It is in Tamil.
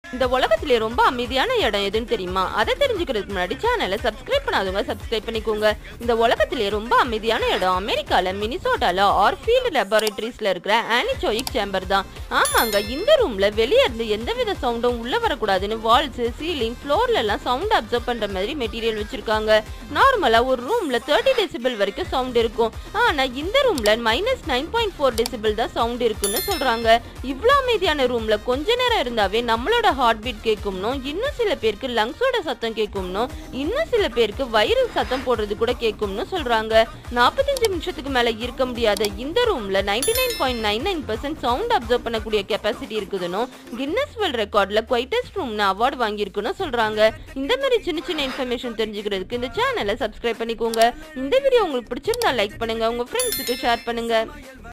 இந்த உலகத்திலே ரொம்ப அமைதியான இடம் எதுன்னு தெரியுமா அதை தெரிஞ்சுக்கிறதுக்கு முன்னாடி சேனலை சப்ஸ்கிரைப் பண்ணாதவங்க சப்ஸ்கிரைப் பண்ணிக்கோங்க இந்த உலகத்திலே ரொம்ப அமைதியான இடம் அமெரிக்கால மினிசோட்டால ஆர்ஃபீல்ட் லெபார்டரிஸ்ல இருக்கிற ஆனிச்சோயிக் சேம்பர் தான் ஆமாங்க இந்த ரூம்ல வெளியே இருந்து எந்தவித சவுண்டும் உள்ள வரக்கூடாதுன்னு வால்ஸ் சீலிங் ஃப்ளோர்ல எல்லாம் சவுண்ட் அப்சர்வ் பண்ற மாதிரி மெட்டீரியல் வச்சிருக்காங்க நார்மலா ஒரு ரூம்ல தேர்ட்டி டெசிபிள் வரைக்கும் சவுண்ட் இருக்கும் ஆனா இந்த ரூம்ல minus nine point four decibel தான் சவுண்ட் இருக்குன்னு சொல்றாங்க இவ்வளோ அமைதியான ரூம்ல கொஞ்ச நேரம் இருந்தாவே நம்மளோட ஹார்ட் பீட் கேட்கும்னும் இன்னும் சில பேருக்கு லங்ஸோட சத்தம் கேட்கும்னும் இன்னும் சில பேருக்கு வயிறு சத்தம் போடுறது கூட கேட்கும்னு சொல்றாங்க நாற்பத்தஞ்சு நிமிஷத்துக்கு மேல இருக்க முடியாத இந்த ரூம்ல ninety nine point nine nine percent sound observe பண்ணக்கூடிய கெப்பாசிட்டி இருக்குதுன்னு கின்னஸ் வேர்ல்ட் ரெக்கார்ட்ல குவைட்டஸ்ட் ரூம்னு அவார்டு வாங்கியிருக்குன்னு சொல்றாங்க இந்த மாதிரி சின்ன சின்ன இன்ஃபர்மேஷன் தெரிஞ்சுக்கிறதுக்கு இந்த சேனலை சப்ஸ்கிரைப் பண்ணிக்கோங்க இந்த வீடியோ உங்களுக்கு பிடிச்சிருந்தா லைக் பண்ணுங்க உங்க ஃப்ரெண்ட்ஸுக்கு ஷேர் பண்ணுங்க